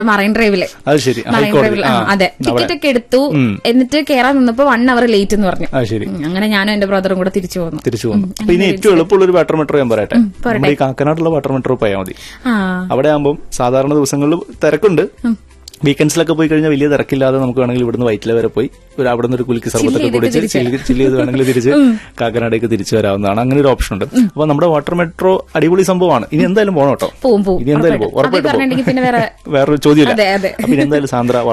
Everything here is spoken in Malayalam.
മറൈൻ ഡ്രൈവില് അത് ശരി മറൈൻ ഹൈക്കോടതി ഡ്രൈവിൽ ആ, അതെ അവിടെ. ടിക്കറ്റ് ഒക്കെ എടുത്തു എന്നിട്ട് കേറാൻ നിന്നപ്പോ വൺ അവർ ലേറ്റ് എന്ന് പറഞ്ഞു അത് ശരി ഉം, അങ്ങനെ ഞാനും എന്റെ ബ്രദറും കൂടെ തിരിച്ചു പോന്നു തിരിച്ചു വന്നു അപ്പൊ ഇനി ഏറ്റവും എളുപ്പമുള്ള ഒരു വാട്ടർ മെട്രോ ഞാൻ പറയട്ടെ നമ്മുടെ ഈ കാക്കനാടുള്ള വാട്ടർ മെട്രോ പോയാൽ മതി ആ അവിടെ ആകുമ്പോൾ സാധാരണ ദിവസങ്ങളിൽ തിരക്കുണ്ട് വീക്കെൻഡ്സിലൊക്കെ പോയി കഴിഞ്ഞാൽ വലിയ തിരക്കില്ലാതെ നമുക്ക് വേണമെങ്കിൽ ഇവിടുന്ന് വൈറ്റില വരെ പോയി ഒരു അവിടെ നിന്ന് ഒരു കുലുക്കി സർബത്തൊക്കെ കുടിച്ച് ചില്ല് ചില്ല് ചെയ്ത് വേണമെങ്കിൽ തിരിച്ച് കാക്കനാടേക്ക് തിരിച്ചു വരാവുന്നതാണ് അങ്ങനെ ഒരു ഓപ്ഷൻ ഉണ്ട് അപ്പൊ നമ്മുടെ വാട്ടർ മെട്രോ അടിപൊളി സംഭവമാണ് ഇനി എന്തായാലും പോകണം കേട്ടോ പോവും പോവും ഇനി എന്തായാലും പോകും ഉറപ്പായിട്ടും. ഉറപ്പായിട്ടും അത് പറഞ്ഞിട്ടുണ്ടെങ്കിൽ പിന്നെ വേറെ പോകും വേറൊരു ചോദ്യമില്ല അതെ, അതെ. അപ്പൊ ഇനി എന്തായാലും സാന്ദ്ര